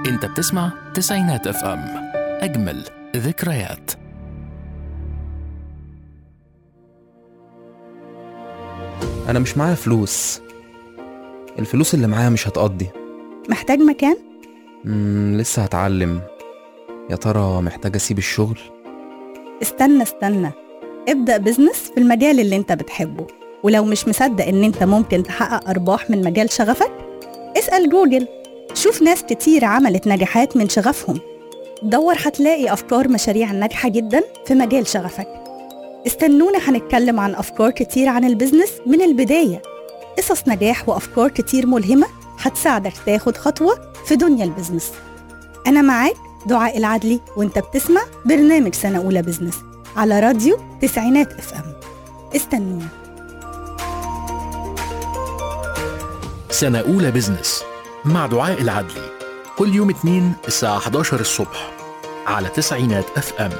انت بتسمع تسعينات اف ام اجمل ذكريات انا مش معايا فلوس الفلوس اللي معايا مش هتقضي محتاج مكان؟ مم لسه هتعلم يا ترى محتاج اسيب الشغل استنى استنى ابدأ بزنس في المجال اللي انت بتحبه ولو مش مصدق ان انت ممكن تحقق ارباح من مجال شغفك اسأل جوجل شوف ناس كتير عملت نجاحات من شغفهم دور هتلاقي افكار مشاريع ناجحة جدا في مجال شغفك استنونا هنتكلم عن افكار كتير عن البزنس من البداية قصص نجاح وافكار كتير ملهمة هتساعدك تاخد خطوة في دنيا البزنس انا معاك دعاء العدلي وانت بتسمع برنامج سنة أولى بزنس على راديو تسعينات اف ام استنونا سنة أولى بزنس مع دعاء العدلي كل يوم اثنين الساعة 11 الصبح على تسعينات اف ام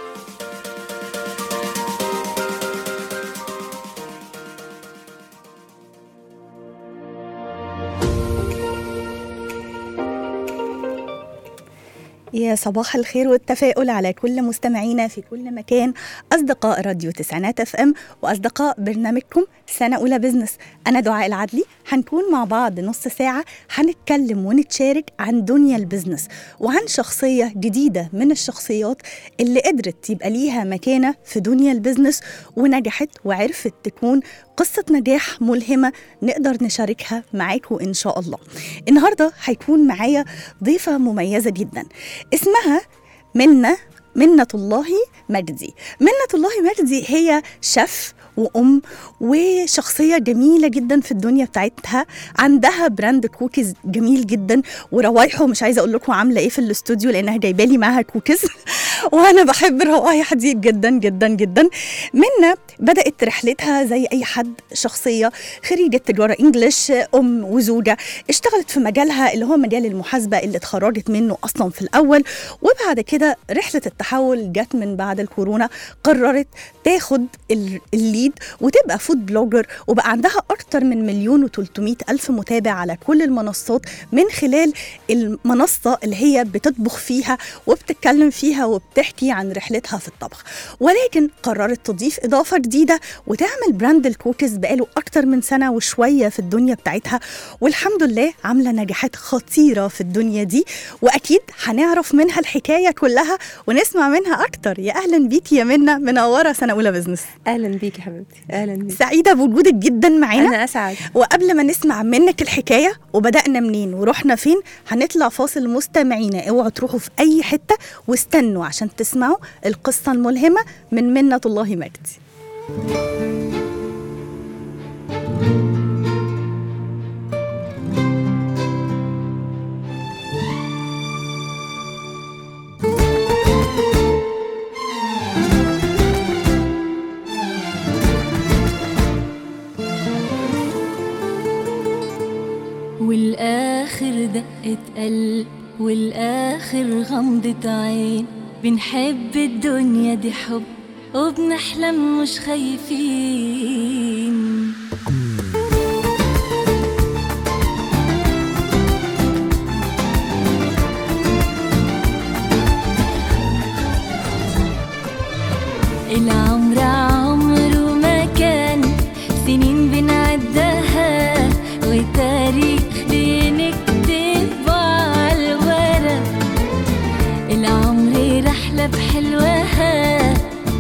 يا صباح الخير والتفاؤل على كل مستمعينا في كل مكان أصدقاء راديو تسعينات اف ام وأصدقاء برنامجكم سنة أولى بزنس أنا دعاء العدلي هنكون مع بعض نص ساعة هنتكلم ونتشارك عن دنيا البزنس وعن شخصية جديدة من الشخصيات اللي قدرت يبقى ليها مكانة في دنيا البزنس ونجحت وعرفت تكون قصة نجاح ملهمة نقدر نشاركها معاكم إن شاء الله النهاردة هيكون معايا ضيفة مميزة جدا اسمها منة منة الله مجدي منة الله مجدي هي شيف وأم وشخصية جميلة جدا في الدنيا بتاعتها عندها براند كوكيز جميل جدا وروايحه مش عايزة أقول لكم عاملة إيه في الاستوديو لأنها جايبة لي معاها كوكيز وأنا بحب الروايح دي جدا جدا جدا منة بدأت رحلتها زي أي حد شخصية خريجة تجارة إنجليش أم وزوجة اشتغلت في مجالها اللي هو مجال المحاسبة اللي اتخرجت منه أصلا في الأول وبعد كده رحلة التحول جت من بعد الكورونا قررت تاخد ال- الليد وتبقى فود بلوجر وبقى عندها أكتر من مليون وتلتمية ألف متابع على كل المنصات من خلال المنصة اللي هي بتطبخ فيها وبتتكلم فيها وبتحكي عن رحلتها في الطبخ ولكن قررت تضيف إضافة جديدة وتعمل براند الكوكيز بقاله أكتر من سنة وشوية في الدنيا بتاعتها والحمد لله عاملة نجاحات خطيرة في الدنيا دي وأكيد هنعرف منها الحكاية كلها ونسمع منها أكتر يا أهلا بيكي يا منى منورة سنة أولى بزنس اهلا بيكي حبيبتي اهلا بيكي سعيدة بوجودك جدا معانا انا اسعد وقبل ما نسمع منك الحكايه وبدانا منين ورحنا فين هنطلع فاصل مستمعينا اوعوا تروحوا في اي حته واستنوا عشان تسمعوا القصه الملهمه من منة الله مجدي والآخر دقة قلب والآخر غمضة عين بنحب الدنيا دي حب وبنحلم مش خايفين العمر عمره ما كان سنين بنعدها وتاريخ بنكتب على الورق العمر رحلة بحلوها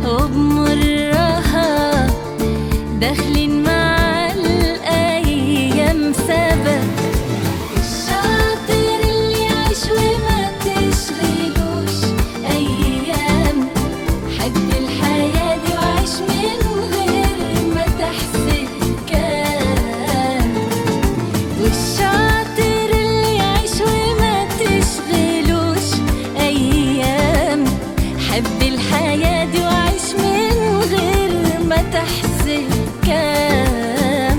وبمرها داخلين مع الأيام سبق الشاطر اللي يعيش وما تشغلوش أيام حب الحياة دي وعيش من غير ما تحسب كام والشاطر اللي يعيش وما تشغلوش أيام حب الحياة دي وعيش من غير ما تحسب كام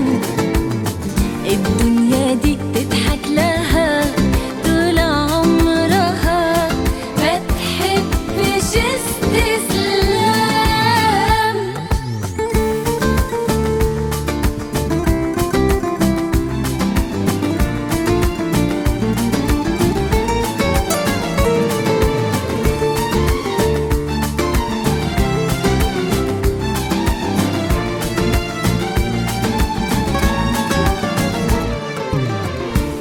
الدنيا دي بتضحك لها طول عمرها ما تحبش استسلام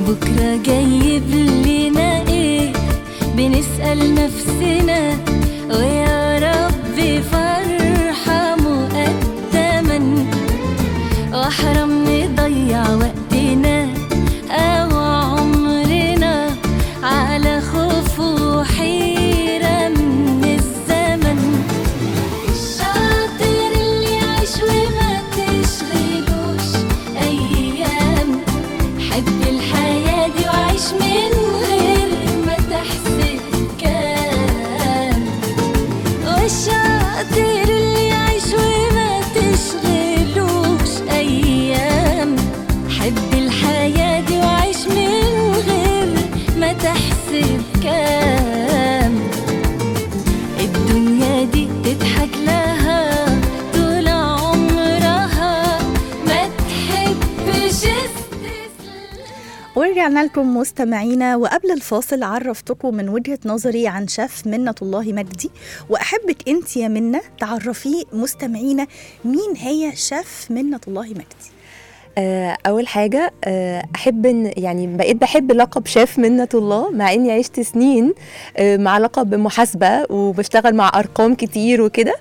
بكرة جايب لنا ايه بنسأل نفسنا ويا رب فرحة مقدما واحرم نضيع وقتنا او عمرنا على خوف وحيرة من الزمن الشاطر اللي يعيش وما تشغلوش ايام حب الحياة دي وعيش من غير ما تحسب كام والشاطر اللي يعيش وما تشغلوش ايام حب الحياة دي وعيش من غير ما تحسب كام الدنيا دي تضحك لها طول عمرها ما تحبش استسلام ورجعنا لكم مستمعينا وقبل الفاصل عرفتكم من وجهة نظري عن شيف منة الله مجدي وأحبك أنت يا منة تعرفي مستمعينا مين هي شيف منة الله مجدي آه، اول حاجه آه، احب ان يعني بقيت بحب لقب شيف منة الله مع اني عشت سنين آه، مع لقب محاسبه وبشتغل مع ارقام كتير وكده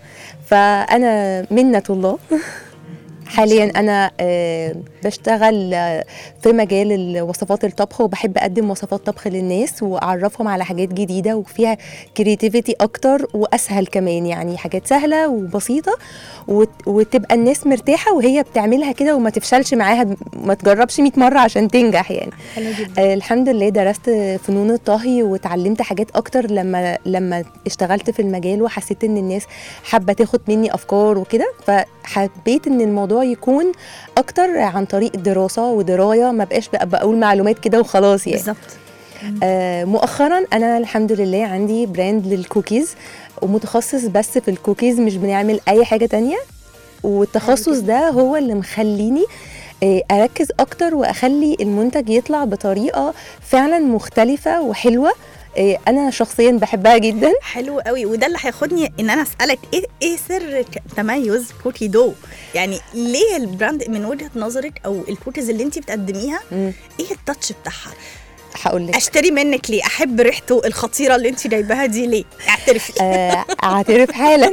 فانا منة الله حاليا انا آه، بشتغل آه، في مجال وصفات الطبخ وبحب اقدم وصفات طبخ للناس واعرفهم على حاجات جديده وفيها كرياتيفيتي اكتر واسهل كمان يعني حاجات سهله وبسيطه وت- وتبقى الناس مرتاحه وهي بتعملها كده وما تفشلش معاها ما تجربش 100 مره عشان تنجح يعني حلو جدا آه، الحمد لله درست فنون الطهي وتعلمت حاجات اكتر لما لما اشتغلت في المجال وحسيت ان الناس حابه تاخد مني افكار وكده فحبيت ان الموضوع يكون اكتر عن طريق دراسه ودرايه ما بقاش بقى بقول معلومات كده وخلاص يعني بالظبط آه مؤخرا انا الحمد لله عندي براند للكوكيز ومتخصص بس في الكوكيز مش بنعمل اي حاجه تانية والتخصص ده هو اللي مخليني آه، اركز اكتر واخلي المنتج يطلع بطريقه فعلا مختلفه وحلوه آه، انا شخصيا بحبها جدا حلو قوي وده اللي هياخدني ان انا اسالك ايه ايه سر ك- تميز كوكي دو يعني ليه البراند من وجهه نظرك او الكوكيز اللي انت بتقدميها مم. ايه التاتش بتاعها هقول لك اشتري منك ليه احب ريحته الخطيره اللي انت جايباها دي ليه اعترفي آه، اعترف حالا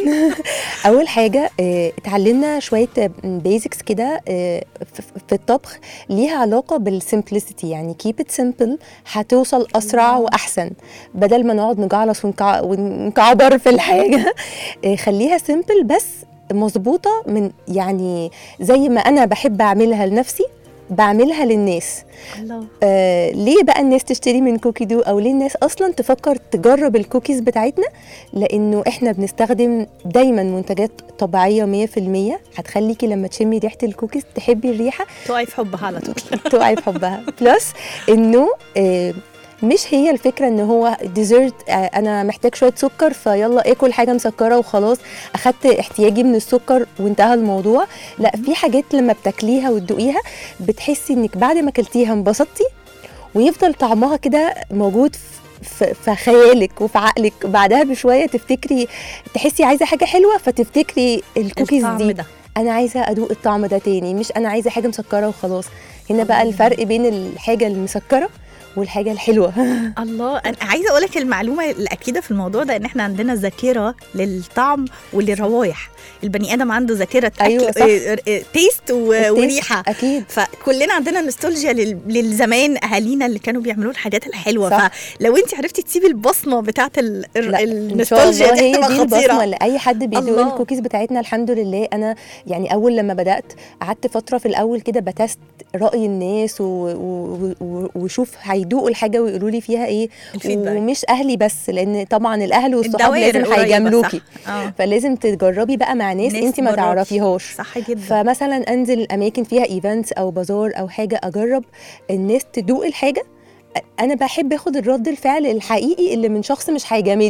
اول حاجه آه، اتعلمنا شويه بيزكس كده آه، ف- في الطبخ ليها علاقه بالسمبلسيتي يعني كيب ات سمبل هتوصل اسرع واحسن بدل ما نقعد نجعلص ونكع- ونكعبر في الحاجه آه، خليها سمبل بس مظبوطه من يعني زي ما انا بحب اعملها لنفسي بعملها للناس الله آه ليه بقى الناس تشتري من كوكي دو او ليه الناس اصلا تفكر تجرب الكوكيز بتاعتنا لانه احنا بنستخدم دايما منتجات طبيعيه 100% هتخليكي لما تشمي ريحه الكوكيز تحبي الريحه تقعي في حبها على طول تقعي في حبها بلس انه آه مش هي الفكره ان هو ديزرت آه انا محتاج شويه سكر فيلا اكل حاجه مسكره وخلاص اخدت احتياجي من السكر وانتهى الموضوع لا في حاجات لما بتاكليها وتدوقيها بتحسي انك بعد ما اكلتيها انبسطتي ويفضل طعمها كده موجود في في خيالك وفي عقلك بعدها بشويه تفتكري تحسي عايزه حاجه حلوه فتفتكري الكوكيز الطعم دي ده انا عايزه ادوق الطعم ده تاني مش انا عايزه حاجه مسكره وخلاص هنا بقى الفرق بين الحاجه المسكره والحاجه الحلوه الله انا عايزه اقول لك المعلومه الاكيده في الموضوع ده ان احنا عندنا ذاكره للطعم وللروايح البني ادم عنده ذاكره اكل أيوة صح. آه، آه، تيست و- التيست وريحه اكيد فكلنا عندنا نوستالجيا لل- للزمان اهالينا اللي كانوا بيعملوا الحاجات الحلوه صح. فلو انت عرفتي تسيبي البصمه بتاعت ال- ال- لا ان شاء النوستالجيا الله دي هي هتبقى دي خطيره البصمه اللي اي حد بيدوق الله. الكوكيز بتاعتنا الحمد لله انا يعني اول لما بدات قعدت فتره في الاول كده بتست راي الناس و- و- و- وشوف هيدوقوا الحاجه ويقولوا لي فيها ايه الفيدباك. ومش اهلي بس لان طبعا الاهل والصحاب الدوائر لازم القريبة، هيجاملوكي صح. اه فلازم تجربي بقى مع ناس ناس انت ما تجربي. تعرفيهاش صح جدا فمثلا انزل اماكن فيها ايفنتس او بازار او حاجه اجرب الناس تدوق الحاجه انا بحب اخد الرد الفعل الحقيقي اللي من شخص مش هيجاملني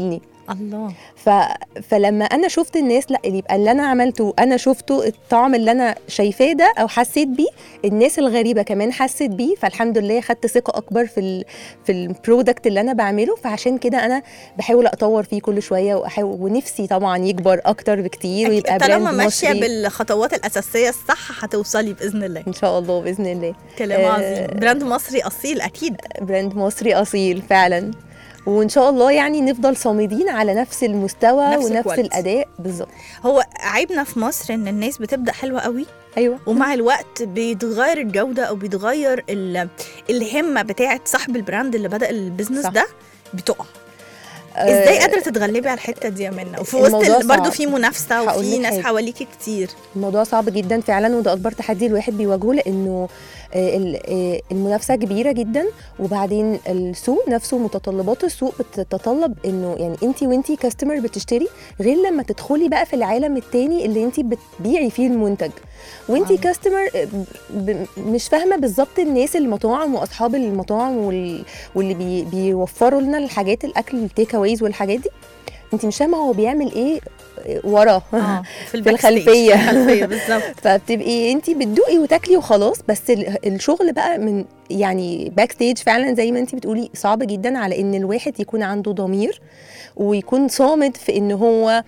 الله ف... فلما انا شفت الناس لا يبقى اللي انا عملته انا شفته الطعم اللي انا شايفاه ده او حسيت بيه الناس الغريبه كمان حسيت بيه فالحمد لله خدت ثقه اكبر في ال... في البرودكت اللي انا بعمله فعشان كده انا بحاول اطور فيه كل شويه واحاول ونفسي طبعا يكبر اكتر بكتير ويبقى أكيد طالما براند ماشيه مصري بالخطوات الاساسيه الصح هتوصلي باذن الله ان شاء الله باذن الله كلام آه، عظيم براند مصري اصيل اكيد براند مصري اصيل فعلا وان شاء الله يعني نفضل صامدين على نفس المستوى نفس ونفس الكواليتي. الاداء بالظبط هو عيبنا في مصر ان الناس بتبدا حلوه قوي ايوه ومع الوقت بيتغير الجوده او بيتغير ال- الهمه بتاعه صاحب البراند اللي بدا البيزنس صح. ده بتقع آه، ازاي قادره تتغلبي على الحته دي يا منى وفي وسط الموضوع ال- برضه صعب. في منافسه هقول وفي لك ناس حاجة. حواليكي كتير الموضوع صعب جدا فعلا وده اكبر تحدي الواحد بيواجهه لانه آه، ال- آه، المنافسه كبيره جدا وبعدين السوق نفسه متطلبات السوق بتتطلب انه يعني انت وانت كاستمر بتشتري غير لما تدخلي بقى في العالم التاني اللي انت بتبيعي فيه المنتج وانت آه. كاستمر ب- مش فاهمه بالظبط الناس المطاعم واصحاب المطاعم وال- واللي بي بيوفروا لنا الحاجات الاكل التيك اويز والحاجات دي انت مش فاهمه هو بيعمل ايه آه، وراه اه في, في الخلفية. الخلفيه بالظبط فبتبقي انت بتدوقي وتاكلي وخلاص بس ال- الشغل بقى من يعني باك ستيج فعلا زي ما انت بتقولي صعب جدا على ان الواحد يكون عنده ضمير ويكون صامد في ان هو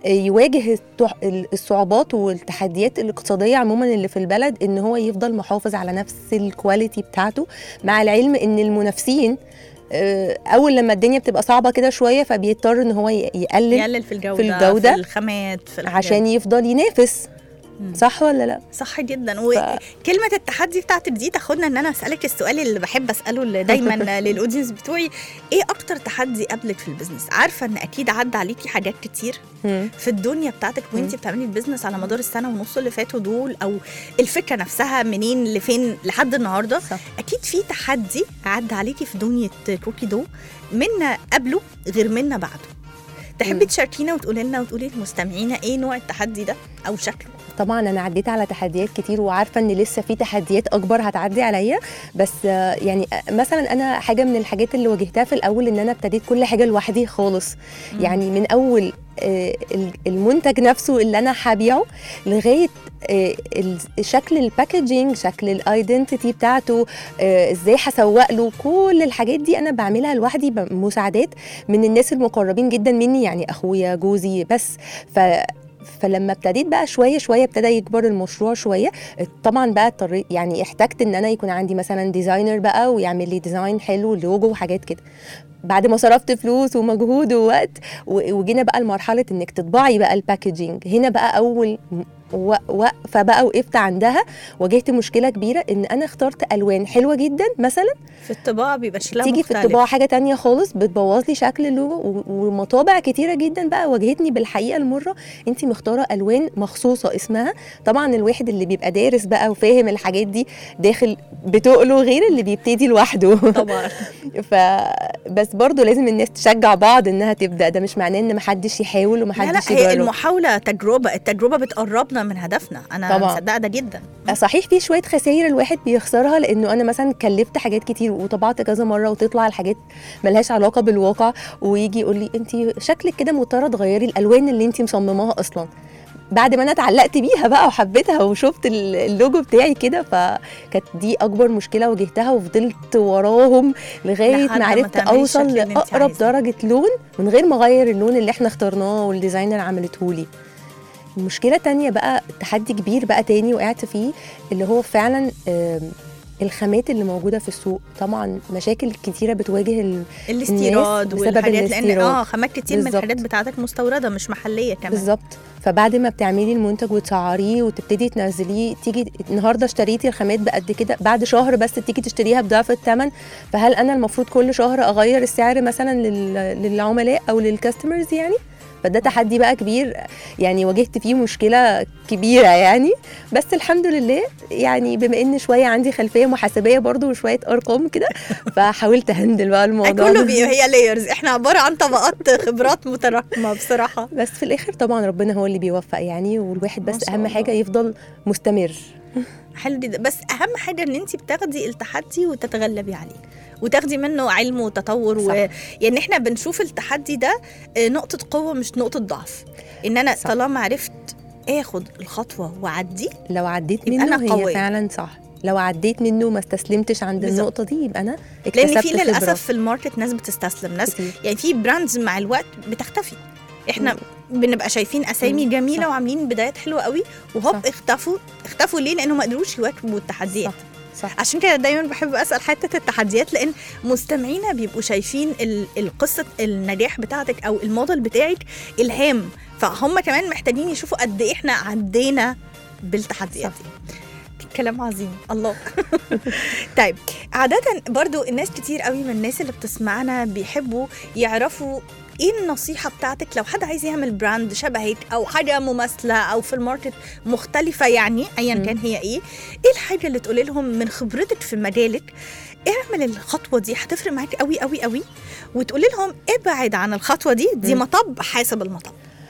يواجه التع- الصعوبات والتحديات الاقتصاديه عموما اللي في البلد ان هو يفضل محافظ على نفس الكواليتي بتاعته مع العلم ان المنافسين آه، اول لما الدنيا بتبقى صعبه كده شويه فبيضطر ان هو ي- يقلل يقلل في الجوده في الجودة. في الخامات في الحاجات. عشان يفضل ينافس مم. صح ولا لا صح جدا وكلمه التحدي بتاعتك دي تاخدنا ان انا اسالك السؤال اللي بحب اساله اللي دايما للاودينس بتوعي ايه اكتر تحدي قابلك في البيزنس عارفه ان اكيد عدى عليكي حاجات كتير مم. في الدنيا بتاعتك وانت بتعملي البيزنس على مدار السنه ونص اللي فاتوا دول او الفكره نفسها منين لفين لحد النهارده صح. اكيد في تحدي عدى عليكي في دنيا كوكي دو منا قبله غير منا بعده تحبي مم. تشاركينا وتقولي لنا وتقولي لمستمعينا ايه نوع التحدي ده او شكله طبعا انا عديت على تحديات كتير وعارفه ان لسه في تحديات اكبر هتعدي عليا بس آه، يعني آه، مثلا انا حاجه من الحاجات اللي واجهتها في الاول ان انا ابتديت كل حاجه لوحدي خالص مم. يعني من اول آه، ال- المنتج نفسه اللي انا هبيعه لغايه آه، ال- شكل الباكجينج شكل الايدنتيتي بتاعته آه، ازاي هسوق له كل الحاجات دي انا بعملها لوحدي بمساعدات من الناس المقربين جدا مني يعني اخويا جوزي بس ف فلما ابتديت بقى شويه شويه ابتدى يكبر المشروع شويه طبعا بقى اضطريت يعني احتجت ان انا يكون عندي مثلا ديزاينر بقى ويعمل لي ديزاين حلو لوجو وحاجات كده بعد ما صرفت فلوس ومجهود ووقت و- وجينا بقى لمرحله انك تطبعي بقى الباكجينج هنا بقى اول م- و- وقفه بقى وقفت عندها واجهت مشكله كبيره ان انا اخترت الوان حلوه جدا مثلا في الطباعه بيبقى شكلها تيجي في مختلف. الطباعه حاجه تانية خالص بتبوظ لي شكل اللوجو و- ومطابع كتيره جدا بقى واجهتني بالحقيقه المره انت مختاره الوان مخصوصه اسمها طبعا الواحد اللي بيبقى دارس بقى وفاهم الحاجات دي داخل بتقله غير اللي بيبتدي لوحده طبعا ف بس برضه لازم الناس تشجع بعض انها تبدا ده مش معناه ان محدش يحاول لا ومحدش لا هي يجرب المحاولة تجربة التجربة بتقربنا من هدفنا أنا طبعاً. مصدقة ده جدا صحيح في شويه خسائر الواحد بيخسرها لانه انا مثلا كلفت حاجات كتير وطبعت كذا مره وتطلع الحاجات ملهاش علاقه بالواقع ويجي يقول لي انت شكلك كده مضطره تغيري الالوان اللي انت مصمماها اصلا بعد ما انا اتعلقت بيها بقى وحبيتها وشفت ال- اللوجو بتاعي كده فكانت دي اكبر مشكله واجهتها وفضلت وراهم لغايه لحد ما ما عرفت تعملي اوصل الشكل اللي انت لاقرب عايزاه. درجه لون من غير ما اغير اللون اللي احنا اخترناه والديزاينر عملته لي مشكله تانية بقى تحدي كبير بقى تاني وقعت فيه اللي هو فعلا آم، الخامات اللي موجوده في السوق طبعا مشاكل كتيره بتواجه ال... الاستيراد بسبب والحاجات لأن الاستيراد. اه خامات كتير من بالظبط. الحاجات بتاعتك مستوردة مش محلية كمان بالظبط فبعد ما بتعملي المنتج وتسعريه وتبتدي تنزليه تيجي النهارده اشتريتي الخامات بقد كده بعد شهر بس تيجي تشتريها بضعف الثمن فهل انا المفروض كل شهر اغير السعر مثلا لل... للعملاء او للكاستمرز يعني فده تحدي بقى كبير يعني واجهت فيه مشكله كبيره يعني بس الحمد لله يعني بما ان شويه عندي خلفيه محاسبيه برضو وشويه ارقام كده فحاولت هندل بقى أي الموضوع كله ده. بي هي لايرز احنا عبارة عن طبقات خبرات متراكمة بصراحة بس في الاخر طبعا ربنا هو اللي بيوفق يعني والواحد ما بس شاء اهم الله. حاجه يفضل مستمر حلو جدا بس أهم حاجة إن أنت بتاخدي التحدي وتتغلبي عليه وتاخدي منه علم وتطور و... صح. يعني احنا بنشوف التحدي ده آه، نقطه قوه مش نقطه ضعف ان انا صح. طالما عرفت اخد الخطوه واعدي لو عديت يبقى منه أنا هي قوية. فعلا صح لو عديت منه ما استسلمتش عند بالظبط. النقطه دي يبقى انا لان اكتسبت في خبرة للاسف في الماركت ناس بتستسلم ناس كتير. يعني في براندز مع الوقت بتختفي احنا بنبقى شايفين اسامي مم. جميله صح. وعاملين بدايات حلوه قوي وهوب صح. اختفوا اختفوا ليه لانه ما قدروش يواكبوا التحديات صح صح عشان كده دايما بحب اسال حته التحديات لان مستمعينا بيبقوا شايفين ال- القصه النجاح بتاعتك او الموديل بتاعك الهام فهم كمان محتاجين يشوفوا قد ايه احنا عدينا بالتحديات صح. دي كلام عظيم الله طيب عادة برضو الناس كتير قوي من الناس اللي بتسمعنا بيحبوا يعرفوا ايه النصيحة بتاعتك لو حد عايز يعمل براند شبهك او حاجة مماثلة او في الماركت مختلفة يعني ايا مم. كان هي ايه ايه الحاجة اللي تقولي لهم من خبرتك في مجالك اعمل الخطوة دي هتفرق معاك قوي قوي قوي وتقولي لهم ابعد عن الخطوة دي دي مم. مطب حاسب المطب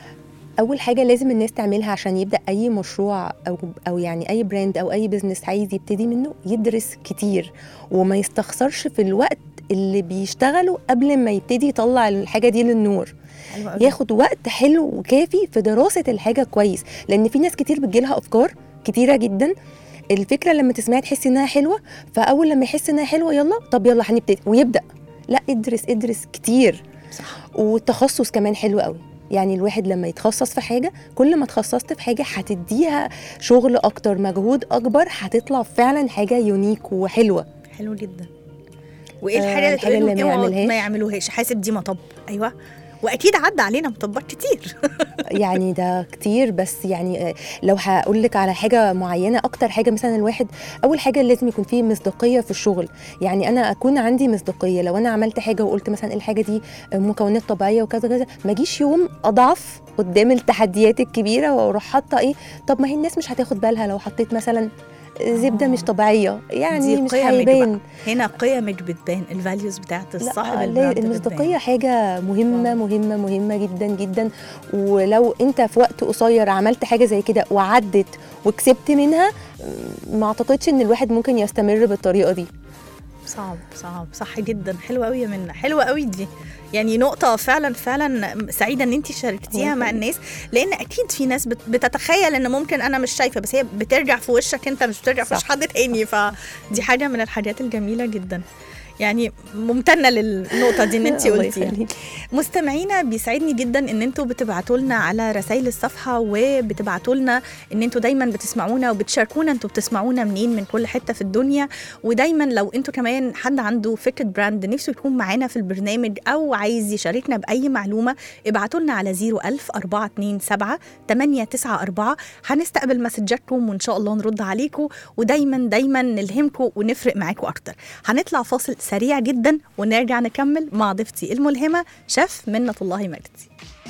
اول حاجه لازم الناس تعملها عشان يبدا اي مشروع او او يعني اي براند او اي بزنس عايز يبتدي منه يدرس كتير وما يستخسرش في الوقت اللي بيشتغله قبل ما يبتدي يطلع الحاجه دي للنور ياخد وقت حلو وكافي في دراسه الحاجه كويس لان في ناس كتير بتجيلها افكار كتيره جدا الفكره لما تسمعها تحسي انها حلوه فاول لما يحس انها حلوه يلا طب يلا هنبتدي ويبدا لا ادرس ادرس كتير صح والتخصص كمان حلو قوي يعني الواحد لما يتخصص في حاجه كل ما اتخصصت في حاجه هتديها شغل اكتر مجهود اكبر هتطلع فعلا حاجه يونيك وحلوه حلو جدا وايه آه، الحاجه اللي الحاجة تقولي اللي لهم ما اوعوا يعملهاش؟ ما يعملوهاش حاسب دي مطب ايوه واكيد عدى علينا مطبات كتير يعني ده كتير بس يعني آه، لو هقول لك على حاجه معينه اكتر حاجه مثلا الواحد اول حاجه لازم يكون فيه مصداقيه في الشغل يعني انا اكون عندي مصداقيه لو انا عملت حاجه وقلت مثلا الحاجه دي مكونات طبيعيه وكذا كذا ما اجيش يوم اضعف قدام التحديات الكبيره واروح حاطه ايه طب ما هي الناس مش هتاخد بالها لو حطيت مثلا زبده آه. مش طبيعيه يعني دي مش قيمك هيبان هنا قيمك بتبان الفاليوز بتاعت الصاحب لا البراند المصداقيه حاجه مهمه واو. مهمه مهمه جدا جدا ولو انت في وقت قصير عملت حاجه زي كده وعدت وكسبت منها م، ما اعتقدش ان الواحد ممكن يستمر بالطريقه دي صعب صعب صح جدا حلوه قوي يا منى حلوه قوي دي يعني نقطة فعلا فعلا سعيدة ان انت شاركتيها الله مع يخليك. الناس لان اكيد في ناس بت- بتتخيل ان ممكن انا مش شايفة بس هي بترجع في وشك انت مش بترجع في وش صح. حد تاني فدي حاجة من الحاجات الجميلة جدا يعني ممتنة للنقطة دي ان انت الله قلتيها يخليك. مستمعينا بيسعدني جدا ان انتوا بتبعتوا لنا على رسائل الصفحه وبتبعتوا لنا ان انتوا دايما بتسمعونا وبتشاركونا انتوا بتسمعونا منين من كل حته في الدنيا ودايما لو انتوا كمان حد عنده فكره براند نفسه يكون معانا في البرنامج او عايز يشاركنا باي معلومه ابعتوا لنا على 01000 427 894 هنستقبل مسجاتكم وان شاء الله نرد عليكم ودايما دايما نلهمكم ونفرق معاكم اكتر هنطلع فاصل سريع جدا ونرجع نكمل مع ضيفتي الملهمه شيف منة الله مجدي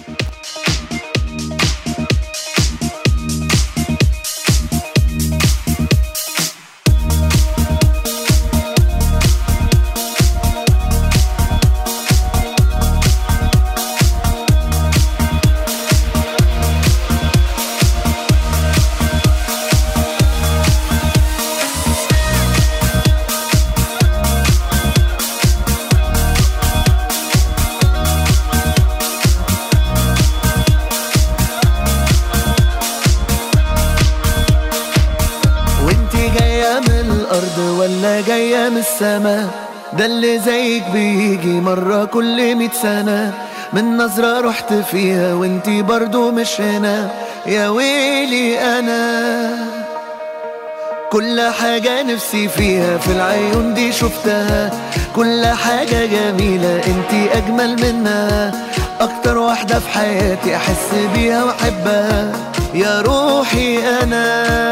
وانتي جاية من الأرض ولا جاية من السما ده اللي زيك بيجي مرة كل مية سنة من نظرة رحت فيها وانتي برضو مش هنا يا ويلي أنا كل حاجة نفسي فيها في العيون دي شفتها كل حاجة جميلة انتي أجمل منها أكتر واحدة في حياتي أحس بيها وأحبها يا روحي أنا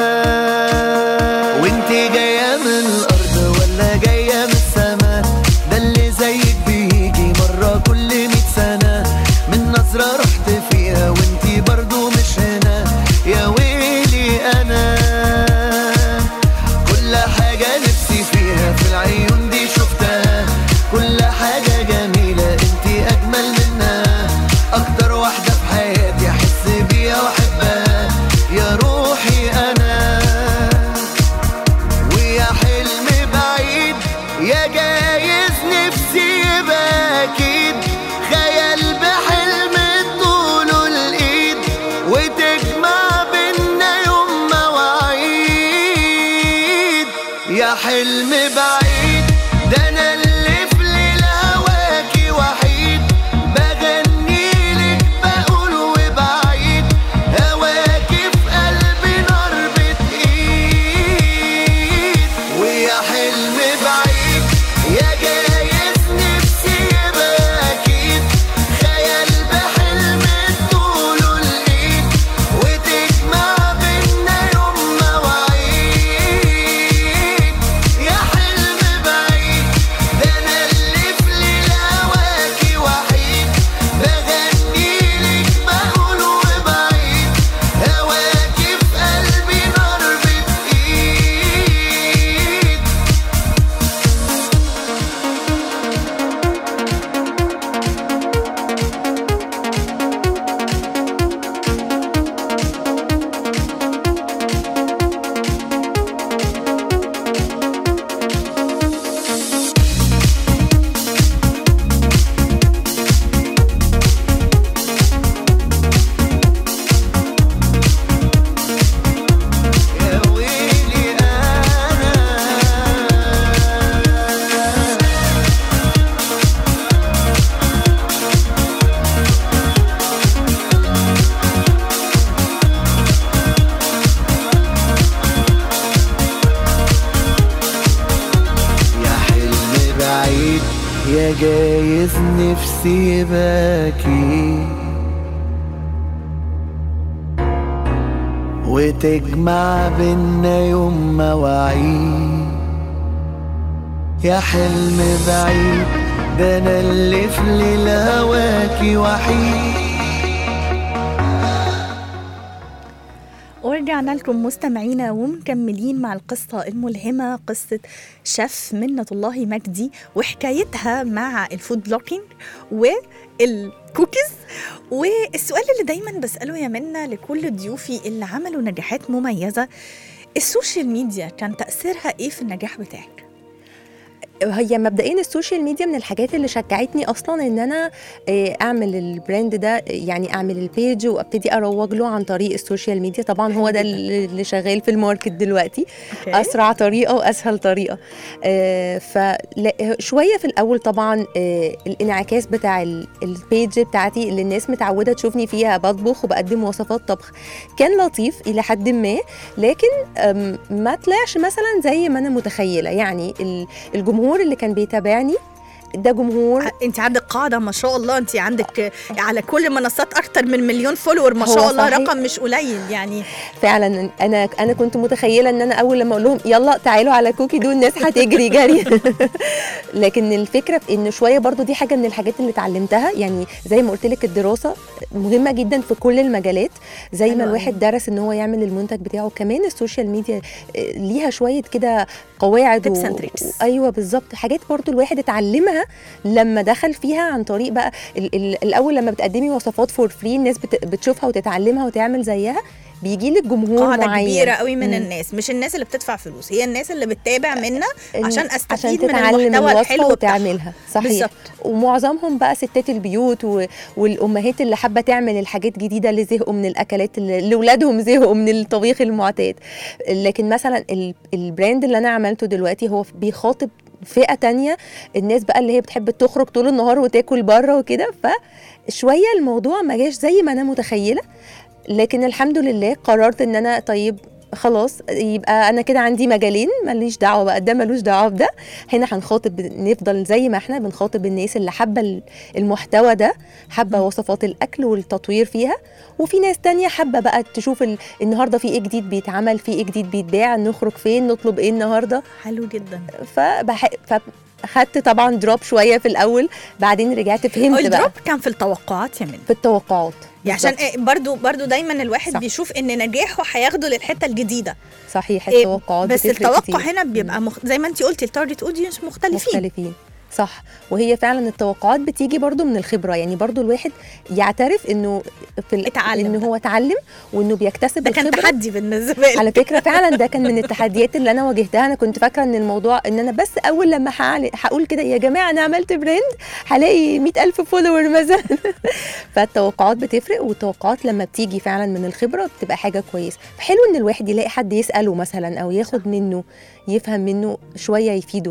وانتي جاية من الأرض ولا جاية من السما ده اللي زيك بيجي مرة كل مية سنة من نظرة رحت فيها وانتي برضو مش هنا يا ويلي أنا كل حاجة نفسي فيها في العيون دي شفتها كل حاجة جميلة انتي أجمل منها أكتر واحدة في حياتي أحس بيها وأحبها يا روحي أنا ويا حلم بعيد يا جايز حلم بعيد يا جايز نفسي يبقى اكيد خيال بحلم طوله الايد وتجمع بينا يوم مواعيد يا حلم بعيد ده انا اللي في ليله هواكي وحيد بغني لك بقول وبعيد هواكي في قلبي نار بتقيد يا ويلي انا يا حلم بعيد يا جايز نفسي يباكي وتجمع بينا يوم مواعيد يا حلم بعيد ده انا اللي في ليلة هواكي وحيد ورجعنا لكم مستمعينا ومكملين مع القصة الملهمة قصة شيف منة الله مجدي وحكايتها مع الفود بلوكينج والكوكيز والسؤال اللي دايما بسأله يا منة لكل ضيوفي اللي عملوا نجاحات مميزة السوشيال ميديا كان تأثيرها ايه في النجاح بتاعك؟ هي مبدئيا السوشيال ميديا من الحاجات اللي شجعتني اصلا ان انا آه، اعمل البراند ده يعني اعمل البيج وابتدي اروج له عن طريق السوشيال ميديا طبعا هو ده اللي اللي شغال في الماركت دلوقتي اسرع طريقه واسهل طريقه آه فشويه في الاول طبعا آه الانعكاس بتاع ال- البيج بتاعتي اللي الناس متعوده تشوفني فيها بطبخ وبقدم وصفات طبخ كان لطيف الى حد ما لكن آم، ما طلعش مثلا زي ما انا متخيله يعني ال- الجمهور اللي كان بيتابعني ده جمهور انت عندك قاعده ما شاء الله انت عندك على كل منصات اكتر من مليون فولور ما هو شاء الله صحيح. رقم مش قليل يعني فعلا انا انا كنت متخيله ان انا اول لما اقول لهم يلا تعالوا على كوكي دول الناس هتجري جري لكن الفكره في ان شويه برضو دي حاجه من الحاجات اللي اتعلمتها يعني زي ما قلت لك الدراسه مهمه جدا في كل المجالات زي حلو ما أوي. الواحد درس ان هو يعمل المنتج بتاعه كمان السوشيال ميديا آه، ليها شويه كده قواعد Tips and tricks. ايوه بالظبط حاجات برضو الواحد اتعلمها لما دخل فيها عن طريق بقى ال- ال- الاول لما بتقدمي وصفات فور فري الناس بت- بتشوفها وتتعلمها وتعمل زيها بيجي لك جمهور قاعده معين كبيره قوي من مم. الناس مش الناس اللي بتدفع فلوس هي الناس اللي بتتابع منا إن- عشان استفيد عشان من تتعلم المحتوى الوصفة الحلو بتاعها وتعملها صحيح بالظبط. ومعظمهم بقى ستات البيوت و... والامهات اللي حابه تعمل الحاجات جديده اللي زهقوا من الاكلات اللي اللي اولادهم زهقوا من الطبيخ المعتاد لكن مثلا ال... البراند اللي انا عملته دلوقتي هو بيخاطب فئه تانية الناس بقى اللي هي بتحب تخرج طول النهار وتاكل بره وكده فشويه الموضوع ما جاش زي ما انا متخيله لكن الحمد لله قررت ان انا طيب خلاص يبقى انا كده عندي مجالين ماليش دعوه بقى ده ملوش دعوه بده هنا هنخاطب نفضل زي ما احنا بنخاطب الناس اللي حابه ال- المحتوى ده حابه وصفات الاكل والتطوير فيها وفي ناس تانية حابه بقى تشوف ال... النهارده في ايه جديد بيتعمل في ايه جديد بيتباع نخرج فين نطلب ايه النهارده حلو جدا فبح... فخدت طبعا دروب شويه في الاول بعدين رجعت فهمت الدروب بقى كان في التوقعات يا من في التوقعات يعني عشان بالظبط. إيه برضو برضو دايما الواحد صح. بيشوف ان نجاحه هياخده للحته الجديده صحيح إيه، التوقعات بس بتفرق التوقع كتير. هنا بيبقى مخ... زي ما انت قلتي التارجت اودينس مختلفين مختلفين صح وهي فعلا التوقعات بتيجي برضو من الخبره يعني برضو الواحد يعترف انه في ال- اتعلم انه ده. هو اتعلم وانه بيكتسب ده كان الخبره تحدي بالنسبه لي على فكره فعلا ده كان من التحديات اللي انا واجهتها انا كنت فاكره ان الموضوع ان انا بس اول لما هعل- هقول كده يا جماعه انا عملت براند هلاقي مئة ألف فولور مثلا فالتوقعات بتفرق والتوقعات لما بتيجي فعلا من الخبره بتبقى حاجه كويسه حلو ان الواحد يلاقي حد يساله مثلا او ياخد منه يفهم منه شويه يفيده يعني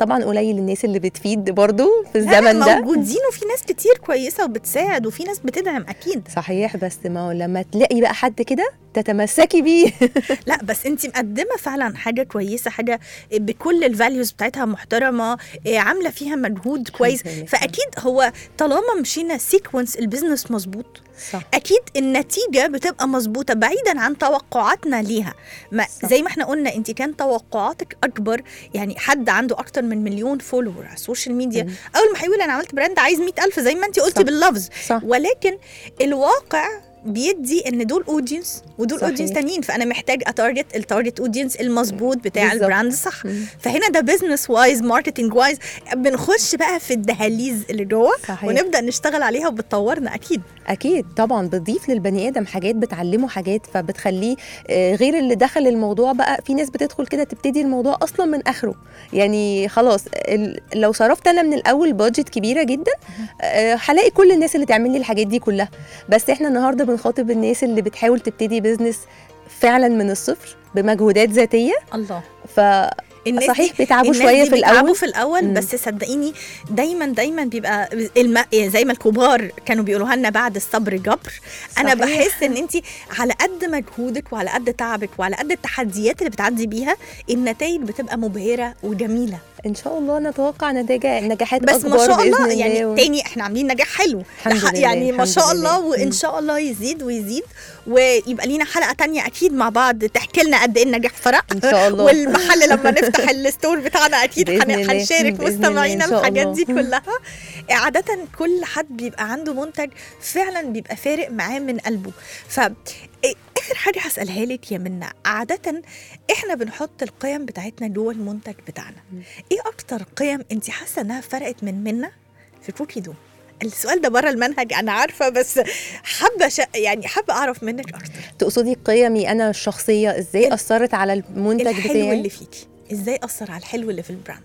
طبعا قليل الناس اللي بتفيد برضو في لا، الزمن لا، ده موجودين وفي ناس كتير كويسه وبتساعد وفي ناس بتدعم اكيد صحيح بس ما هو لما تلاقي بقى حد كده تتمسكي بيه لا بس انت مقدمه فعلا حاجه كويسه حاجه بكل الفاليوز بتاعتها محترمه إيه، عامله فيها مجهود كويس لله. فاكيد هو طالما مشينا سيكونس البيزنس مظبوط صح اكيد النتيجه بتبقى مظبوطه بعيدا عن توقعاتنا ليها ما صح. زي ما احنا قلنا انت كان توقعاتك اكبر يعني حد عنده اكتر من مليون فولور على السوشيال ميديا مم. اول ما هيقول انا عملت براند عايز مئة ألف زي ما انت قلتي صح. باللفظ صح ولكن الواقع بيدي ان دول اودينس ودول صحيح. اودينس تانيين فانا محتاج اتارجت التارجت اودينس المظبوط بتاع بالظبط. البراند صح مم. فهنا ده بزنس وايز ماركتنج وايز بنخش بقى في الدهاليز اللي جوه صحيح. ونبدا نشتغل عليها وبتطورنا اكيد اكيد طبعا بتضيف للبني ادم حاجات بتعلمه حاجات فبتخليه آه، غير اللي دخل الموضوع بقى في ناس بتدخل كده تبتدي الموضوع اصلا من اخره يعني خلاص ال- لو صرفت انا من الاول بادجت كبيره جدا آه، هلاقي كل الناس اللي تعمل لي الحاجات دي كلها بس احنا النهارده بنخاطب الناس اللي بتحاول تبتدي بيزنس فعلا من الصفر بمجهودات ذاتيه الله ف الناس صحيح دي- بيتعبوا الناس شويه دي في بيتعبوا الاول في الاول مم. بس صدقيني دايما دايما بيبقى الم... زي ما الكبار كانوا بيقولوها لنا بعد الصبر جبر انا صحيح. بحس ان انت على قد مجهودك وعلى قد تعبك وعلى قد التحديات اللي بتعدي بيها النتائج بتبقى مبهره وجميله ان شاء الله نتوقع نتيجه نجاحات بس اكبر ما شاء الله بإذن يعني و- تاني احنا عاملين نجاح حلو الحمد لح- لله، يعني ما الحمد شاء الله لله. وان مم. شاء الله يزيد ويزيد ويبقى لينا حلقه تانية اكيد مع بعض تحكي لنا قد ايه النجاح فرق ان شاء الله والمحل لما نفتح الستور بتاعنا اكيد بإذن هن- الله. هنشارك بإذن الله مستمعينا إن شاء الحاجات الله. دي كلها عادة كل حد بيبقى عنده منتج فعلا بيبقى فارق معاه من قلبه ف إيه، اخر حاجه هسالها لك يا منى عاده احنا بنحط القيم بتاعتنا جوه المنتج بتاعنا ايه اكتر قيم انت حاسه انها فرقت من منى في كوكي دو السؤال ده بره المنهج انا عارفه بس حابه ش... يعني حابه اعرف منك اكتر تقصدي قيمي انا الشخصيه ازاي ال- اثرت على المنتج الحلو بتاعي اللي فيكي ازاي اثر على الحلو اللي في البراند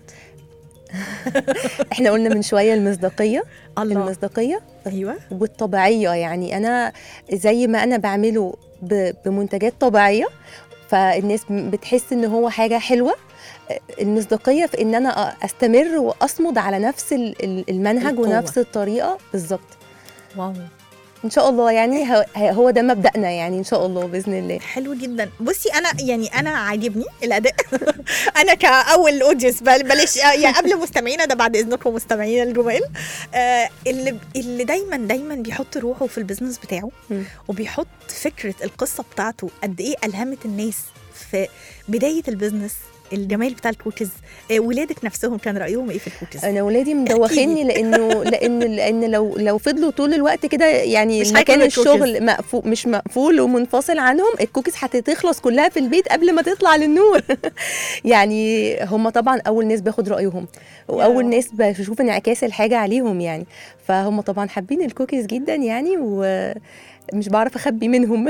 احنا قلنا من شويه المصداقيه الله المصداقيه ايوه والطبيعيه يعني انا زي ما انا بعمله ب- بمنتجات طبيعيه فالناس بتحس ان هو حاجه حلوه المصداقيه في ان انا استمر واصمد على نفس ال- ال- المنهج القوة. ونفس الطريقه بالظبط واو ان شاء الله يعني ه- هو ده مبدأنا يعني ان شاء الله باذن الله حلو جدا بصي انا يعني انا عاجبني الاداء انا كاول اودينس بلاش يعني قبل مستمعينا ده بعد اذنكم مستمعينا الجمال آه اللي اللي دايما دايما بيحط روحه في البيزنس بتاعه مم. وبيحط فكره القصه بتاعته قد ايه الهمت الناس في بدايه البيزنس الجمال بتاع الكوكيز آه ولادك نفسهم كان رايهم ايه في الكوكيز انا ولادي مدوخيني لانه لان لان لو لو فضلوا طول الوقت كده يعني مش مكان هياكلوا الكوكيز. الشغل مقفول مش مقفول ومنفصل عنهم الكوكيز هتخلص كلها في البيت قبل ما تطلع للنور يعني هم طبعا اول ناس باخد رايهم واول يا. ناس بشوف انعكاس الحاجه عليهم يعني فهم طبعا حابين الكوكيز جدا يعني ومش بعرف اخبي منهم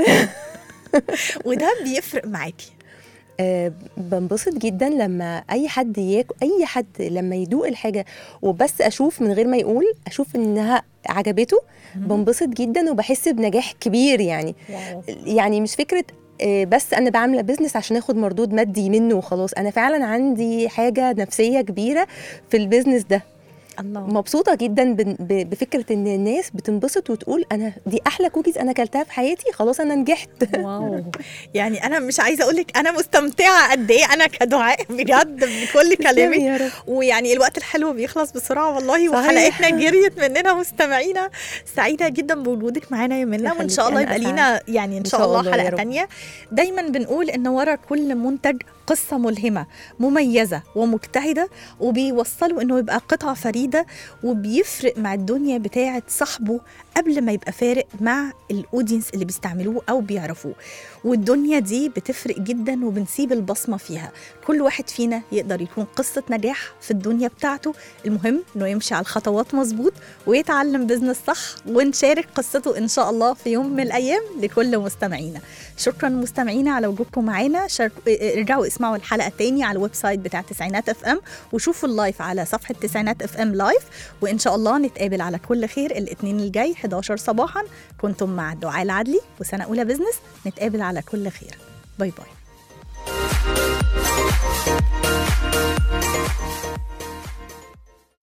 وده بيفرق معاكي آه، بنبسط جدا لما اي حد ياكل اي حد لما يدوق الحاجه وبس اشوف من غير ما يقول اشوف انها عجبته بنبسط جدا وبحس بنجاح كبير يعني يعني مش فكره آه، بس انا بعمل بيزنس عشان اخد مردود مادي منه وخلاص انا فعلا عندي حاجه نفسيه كبيره في البيزنس ده الله مبسوطه جدا بن- ب- بفكره ان الناس بتنبسط وتقول انا دي احلى كوكيز انا اكلتها في حياتي خلاص انا نجحت واو يعني انا مش عايزه اقول لك انا مستمتعه قد ايه انا كدعاء بجد بكل كلامك يا رب ويعني الوقت الحلو بيخلص بسرعه والله صحيح. وحلقتنا جريت مننا مستمعينا سعيده جدا بوجودك معانا يا منى وان شاء الله أنا يبقى أسعد. لينا يعني ان شاء الله يا حلقه رب. تانية دايما بنقول ان ورا كل منتج قصه ملهمه مميزه ومجتهده وبيوصلوا انه يبقى قطعه فريده وبيفرق مع الدنيا بتاعه صاحبه قبل ما يبقى فارق مع الاودينس اللي بيستعملوه او بيعرفوه والدنيا دي بتفرق جدا وبنسيب البصمه فيها كل واحد فينا يقدر يكون قصه نجاح في الدنيا بتاعته المهم انه يمشي على الخطوات مظبوط ويتعلم بزنس صح ونشارك قصته ان شاء الله في يوم من الايام لكل مستمعينا شكرا مستمعينا على وجودكم معانا شارك... ارجعوا اسمعوا الحلقه تاني على الويب سايت بتاع تسعينات اف ام وشوفوا اللايف على صفحه تسعينات اف ام لايف وان شاء الله نتقابل على كل خير الاثنين الجاي 11 صباحا كنتم مع دعاء العدلي وسنه اولى بزنس نتقابل على كل خير باي باي